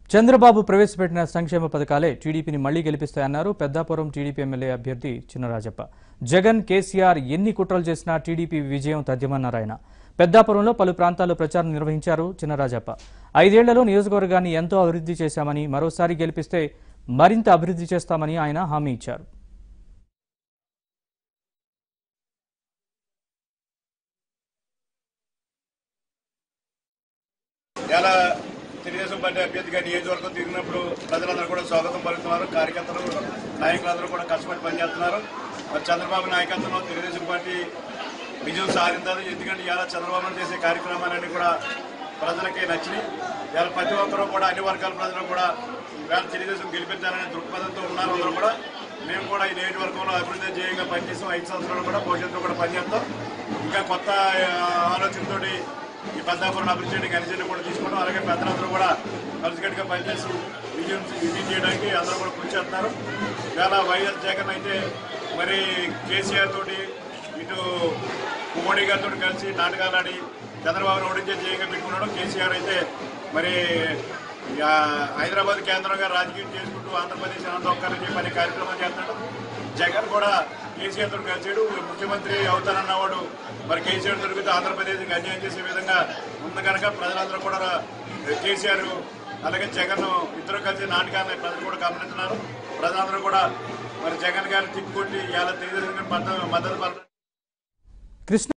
చంద్రబాబు ప్రవేశపెట్టిన సంక్షేమ పథకాలే టీడీపీని మళ్లీ గెలిపిస్తాయన్నారు పెద్దాపురం టీడీపీ ఎమ్మెల్యే అభ్యర్థి చిన్నరాజప్ప జగన్ కేసీఆర్ ఎన్ని కుట్రలు చేసినా టీడీపీ విజయం తథ్యమన్నారు ఆయన పెద్దాపురంలో పలు ప్రాంతాల్లో ప్రచారం నిర్వహించారు చిన్నరాజప్ప ఐదేళ్లలో నియోజకవర్గాన్ని ఎంతో అభివృద్ధి చేశామని మరోసారి గెలిపిస్తే మరింత అభివృద్ధి చేస్తామని ఆయన హామీ ఇచ్చారు ఇలా తెలుగుదేశం పార్టీ అభ్యర్థిగా నియోజకవర్గం తిరిగినప్పుడు ప్రజలందరూ కూడా స్వాగతం పలుకుతున్నారు కార్యకర్తలు నాయకులందరూ కూడా కష్టపడి పనిచేస్తున్నారు మరి చంద్రబాబు నాయకత్వంలో తెలుగుదేశం పార్టీ విజయం సాధించాలి ఎందుకంటే ఇలా చంద్రబాబు చేసే కార్యక్రమాలన్నీ కూడా ప్రజలకి నచ్చినాయి ఇలా ప్రతి ఒక్కరూ కూడా అన్ని వర్గాల ప్రజలు కూడా వేళ తెలుగుదేశం గెలిపించాలనే దృక్పథంతో ఉన్నారు అందరూ కూడా మేము కూడా ఈ నియోజకవర్గంలో అభివృద్ధి ధ్యేయంగా పనిచేసాం ఐదు సంవత్సరాలు కూడా భవిష్యత్తులో కూడా పనిచేస్తాం ఇంకా కొత్త ఆ, ఆలోచనతోటి ఈ పెద్దాపురం అభివృద్ధి చేయడానికి అన్ని కూడా తీసుకున్నాం అలాగే పెద్దలందరూ కూడా కలిసికట్టుగా పనిచేసి విజయం విజయం చేయడానికి అందరూ కూడా కృషి చేస్తున్నారు ఇవాళ వైఎస్ జగన్ అయితే మరి కేసీఆర్ తోటి ఇటు మోడీ గారితో కలిసి నాటకాలు ఆడి చంద్రబాబును ఓడించే జయంగా పెట్టుకున్నాడు కేసీఆర్ అయితే మరి ఆ, హైదరాబాద్ కేంద్రంగా రాజకీయం చేసుకుంటూ ఆంధ్రప్రదేశ్ అనంతొక్కాలని చెప్పి అనే కార్యక్రమం చేస్తున్నాడు జగన్ కూడా కేసీఆర్ తోటి కలిసాడు ముఖ్యమంత్రి అవుతానన్నవాడు మరి కేసీఆర్ దొరికితే ఆంధ్రప్రదేశ్కి అన్యాయం చేసే విధంగా ఉంది కనుక ప్రజలందరూ కూడా కేసీఆర్ అలాగే జగన్ ఇద్దరు కలిసి నాటకాన్ని ప్రజలు కూడా గమనిస్తున్నారు ప్రజలందరూ కూడా మరి జగన్ గారిని తిప్పుకొట్టి ఇలా తెలుగుదేశం మద్దతు మద్దతు పలకడం కృష్ణ